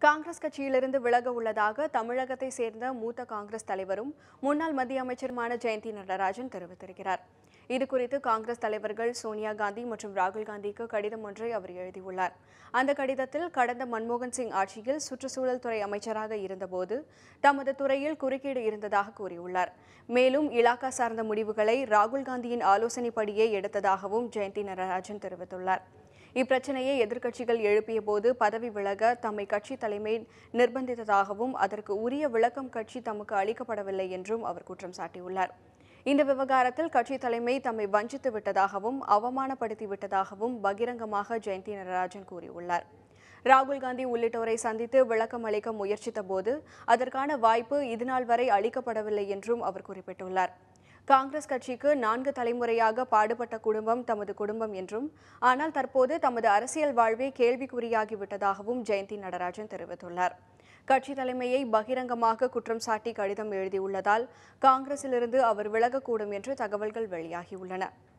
காங்கிரஸ் கட்சியிலிருந்து விலக உள்ளதாக தமிழகத்தை சேர்ந்த மூத்த காங்கிரஸ் தலைவரும் முன்னாள் மத்திய அமைச்சருமான ஜெயந்தி நடராஜன் தெரிவித்திருக்கிறார் இதுகுறித்து காங்கிரஸ் தலைவர்கள் சோனியா காந்தி மற்றும் ராகுல் காந்திக்கு கடிதம் ஒன்றை அவர் எழுதியுள்ளார் அந்த கடிதத்தில் கடந்த மன்மோகன் சிங் ஆட்சியில் சுற்றுச்சூழல் துறை அமைச்சராக இருந்தபோது தமது துறையில் குறுக்கீடு இருந்ததாக கூறியுள்ளார் மேலும் இலாக்கா சார்ந்த முடிவுகளை ராகுல் காந்தியின் ஆலோசனைப்படியே எடுத்ததாகவும் ஜெயந்தி நடராஜன் தெரிவித்துள்ளார் இப்பிரச்சனையை எதிர்க்கட்சிகள் எழுப்பிய போது பதவி விலக தம்மை கட்சி தலைமை நிர்பந்தித்ததாகவும் அதற்கு உரிய விளக்கம் கட்சி தமக்கு அளிக்கப்படவில்லை என்றும் அவர் குற்றம் சாட்டியுள்ளார் இந்த விவகாரத்தில் கட்சி தலைமை தம்மை வஞ்சித்து விட்டதாகவும் அவமானப்படுத்தி விட்டதாகவும் பகிரங்கமாக ஜெயந்தி நடராஜன் கூறியுள்ளார் ராகுல் காந்தி உள்ளிட்டோரை சந்தித்து விளக்கம் அளிக்க முயற்சித்த போது அதற்கான வாய்ப்பு இதுநாள் வரை அளிக்கப்படவில்லை என்றும் அவர் குறிப்பிட்டுள்ளார் காங்கிரஸ் கட்சிக்கு நான்கு தலைமுறையாக பாடுபட்ட குடும்பம் தமது குடும்பம் என்றும் ஆனால் தற்போது தமது அரசியல் வாழ்வே கேள்விக்குறியாகிவிட்டதாகவும் ஜெயந்தி நடராஜன் தெரிவித்துள்ளார் கட்சி தலைமையை பகிரங்கமாக குற்றம் சாட்டி கடிதம் எழுதியுள்ளதால் காங்கிரசிலிருந்து அவர் விலகக்கூடும் என்று தகவல்கள் வெளியாகியுள்ளன